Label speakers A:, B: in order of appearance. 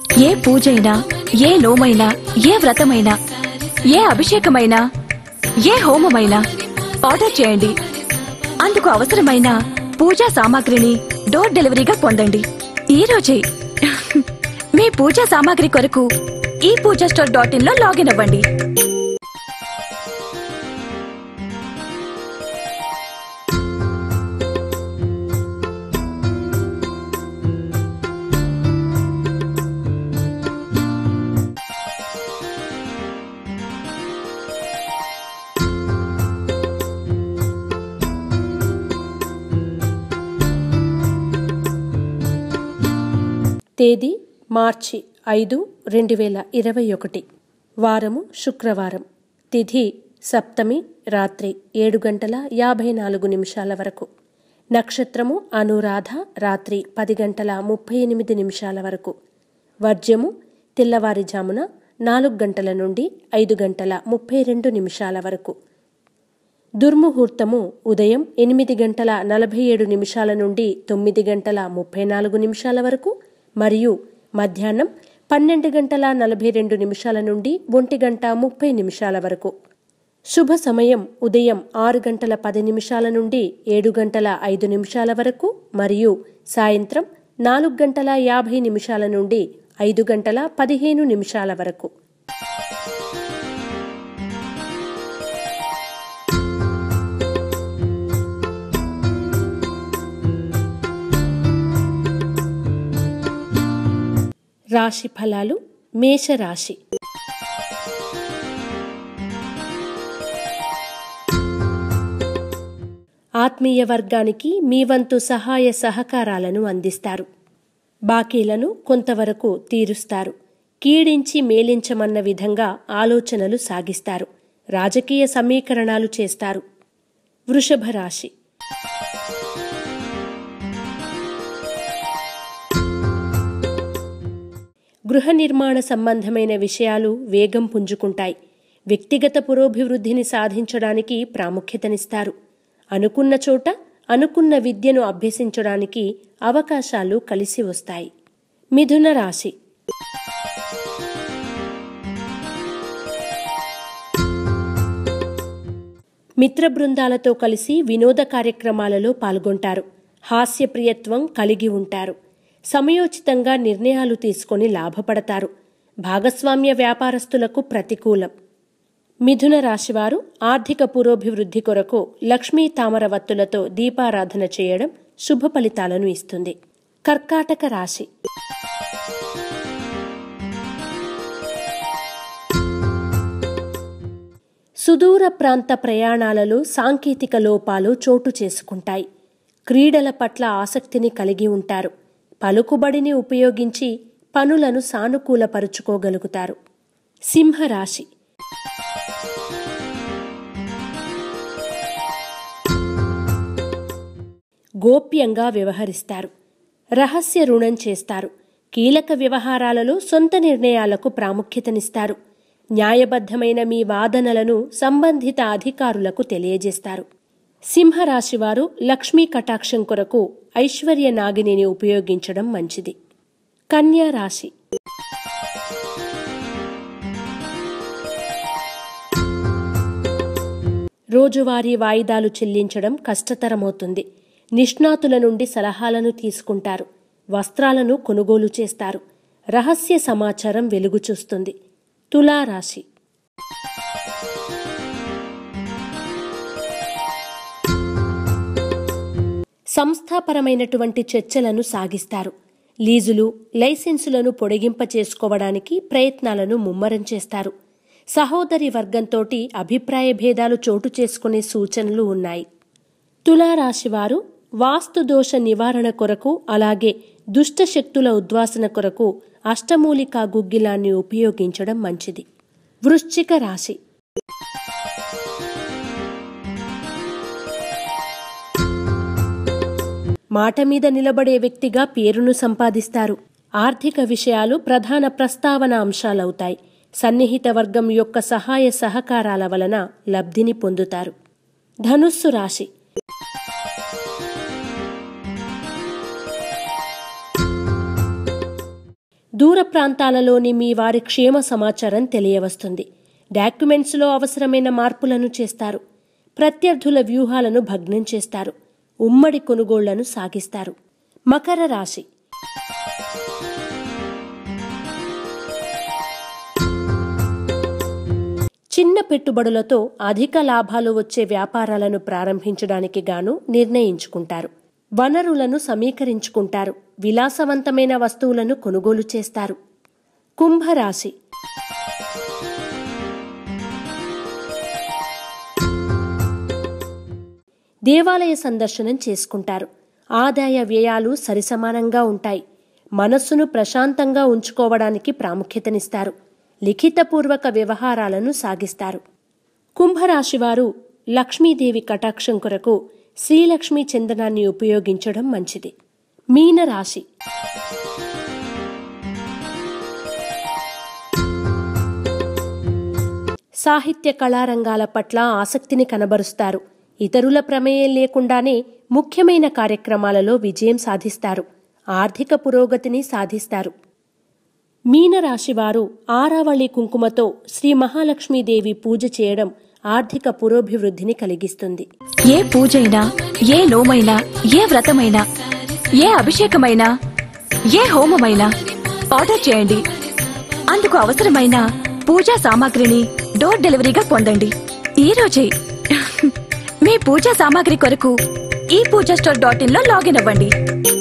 A: ఏ పూజైనా ఏ నోమైనా ఏ వ్రతమైనా ఏ అభిషేకమైనా ఏ హోమమైనా ఆర్డర్ చేయండి అందుకు అవసరమైన పూజా సామాగ్రిని డోర్ డెలివరీగా పొందండి ఈ రోజే మీ పూజా సామాగ్రి కొరకు ఈ పూజా స్టోర్ డాట్ ఇన్ లో లాగిన్ అవ్వండి
B: తేదీ మార్చి ఐదు రెండు వేల ఇరవై ఒకటి వారము శుక్రవారం తిథి సప్తమి రాత్రి ఏడు గంటల యాభై నాలుగు నిమిషాల వరకు నక్షత్రము అనురాధ రాత్రి పది గంటల ముప్పై ఎనిమిది నిమిషాల వరకు వర్జ్యము తెల్లవారుజామున నాలుగు గంటల నుండి ఐదు గంటల ముప్పై రెండు నిమిషాల వరకు దుర్ముహూర్తము ఉదయం ఎనిమిది గంటల నలభై ఏడు నిమిషాల నుండి తొమ్మిది గంటల ముప్పై నాలుగు నిమిషాల వరకు మరియు మధ్యాహ్నం పన్నెండు గంటల నలభై రెండు నిమిషాల నుండి ఒంటి గంట ముప్పై నిమిషాల వరకు శుభ సమయం ఉదయం ఆరు గంటల పది నిమిషాల నుండి ఏడు గంటల ఐదు నిమిషాల వరకు మరియు సాయంత్రం నాలుగు గంటల యాభై నిమిషాల నుండి ఐదు గంటల పదిహేను నిమిషాల వరకు రాశి ఫలాలు మేషరాశి ఆత్మీయ వర్గానికి మీ వంతు సహాయ సహకారాలను అందిస్తారు బాకీలను కొంతవరకు తీరుస్తారు కీడించి మేలించమన్న విధంగా ఆలోచనలు సాగిస్తారు రాజకీయ సమీకరణాలు చేస్తారు వృషభ రాశి గృహ నిర్మాణ సంబంధమైన విషయాలు వేగం పుంజుకుంటాయి వ్యక్తిగత పురోభివృద్ధిని సాధించడానికి ప్రాముఖ్యతనిస్తారు అనుకున్న చోట అనుకున్న విద్యను అభ్యసించడానికి అవకాశాలు కలిసి వస్తాయి మిథున రాశి మిత్ర బృందాలతో కలిసి వినోద కార్యక్రమాలలో పాల్గొంటారు హాస్యప్రియత్వం కలిగి ఉంటారు సమయోచితంగా నిర్ణయాలు తీసుకొని లాభపడతారు భాగస్వామ్య వ్యాపారస్తులకు ప్రతికూలం మిథున రాశివారు ఆర్థిక పురోభివృద్ధి కొరకు లక్ష్మీ తామర వత్తులతో దీపారాధన చేయడం శుభ ఫలితాలను ఇస్తుంది కర్కాటక రాశి సుదూర ప్రాంత ప్రయాణాలలో సాంకేతిక లోపాలు చోటు చేసుకుంటాయి క్రీడల పట్ల ఆసక్తిని కలిగి ఉంటారు పలుకుబడిని ఉపయోగించి పనులను సానుకూలపరుచుకోగలుగుతారు సింహరాశి గోప్యంగా వ్యవహరిస్తారు రహస్య రుణం చేస్తారు కీలక వ్యవహారాలలో సొంత నిర్ణయాలకు ప్రాముఖ్యతనిస్తారు న్యాయబద్ధమైన మీ వాదనలను సంబంధిత అధికారులకు తెలియజేస్తారు సింహరాశివారు లక్ష్మీ కటాక్షం కొరకు ఐశ్వర్య నాగిని ఉపయోగించడం మంచిది కన్యా రాశి రోజువారీ వాయిదాలు చెల్లించడం కష్టతరమవుతుంది నిష్ణాతుల నుండి సలహాలను తీసుకుంటారు వస్త్రాలను కొనుగోలు చేస్తారు రహస్య సమాచారం వెలుగు చూస్తుంది తులారాశి సంస్థాపరమైనటువంటి చర్చలను సాగిస్తారు లీజులు లైసెన్సులను పొడిగింప చేసుకోవడానికి ప్రయత్నాలను ముమ్మరం చేస్తారు సహోదరి వర్గంతోటి అభిప్రాయ భేదాలు చోటు చేసుకునే సూచనలు ఉన్నాయి తులారాశివారు వాస్తు దోష నివారణ కొరకు అలాగే దుష్ట శక్తుల ఉద్వాసన కొరకు అష్టమూలికా గుగ్గిలాన్ని ఉపయోగించడం మంచిది వృశ్చిక రాశి మాట మీద నిలబడే వ్యక్తిగా పేరును సంపాదిస్తారు ఆర్థిక విషయాలు ప్రధాన ప్రస్తావన అంశాలవుతాయి సన్నిహిత వర్గం యొక్క సహాయ సహకారాల వలన లబ్ధిని పొందుతారు ధనుస్సు రాశి దూర ప్రాంతాలలోని మీ వారి క్షేమ సమాచారం తెలియవస్తుంది డాక్యుమెంట్స్లో అవసరమైన మార్పులను చేస్తారు ప్రత్యర్థుల వ్యూహాలను భగ్నం చేస్తారు ఉమ్మడి కొనుగోళ్లను సాగిస్తారు మకర రాశి చిన్న పెట్టుబడులతో అధిక లాభాలు వచ్చే వ్యాపారాలను ప్రారంభించడానికి గాను నిర్ణయించుకుంటారు వనరులను సమీకరించుకుంటారు విలాసవంతమైన వస్తువులను కొనుగోలు చేస్తారు కుంభరాశి దేవాలయ సందర్శనం చేసుకుంటారు ఆదాయ వ్యయాలు సరిసమానంగా ఉంటాయి మనస్సును ప్రశాంతంగా ఉంచుకోవడానికి ప్రాముఖ్యతనిస్తారు లిఖితపూర్వక వ్యవహారాలను సాగిస్తారు కుంభరాశివారు లక్ష్మీదేవి కటాక్షం కొరకు శ్రీలక్ష్మీ చందనాన్ని ఉపయోగించడం మంచిది మీనరాశి సాహిత్య కళారంగాల పట్ల ఆసక్తిని కనబరుస్తారు ఇతరుల ప్రమేయం లేకుండానే ముఖ్యమైన కార్యక్రమాలలో విజయం సాధిస్తారు ఆర్థిక పురోగతిని సాధిస్తారు మీనరాశివారు ఆరావళి కుంకుమతో శ్రీ మహాలక్ష్మీదేవి పూజ చేయడం ఆర్థిక పురోభివృద్ధిని కలిగిస్తుంది
A: ఏ పూజైనా ఏ నోమైనా ఏ వ్రతమైనా ఏ అభిషేకమైనా ఏ హోమమైనా ఆర్డర్ చేయండి అందుకు అవసరమైన పూజా సామాగ్రిని డోర్ డెలివరీగా పొందండి ఈ రోజే మీ పూజా సామాగ్రి కొరకు ఈ పూజా స్టోర్ డాట్ ఇన్ లో లాగిన్ అవ్వండి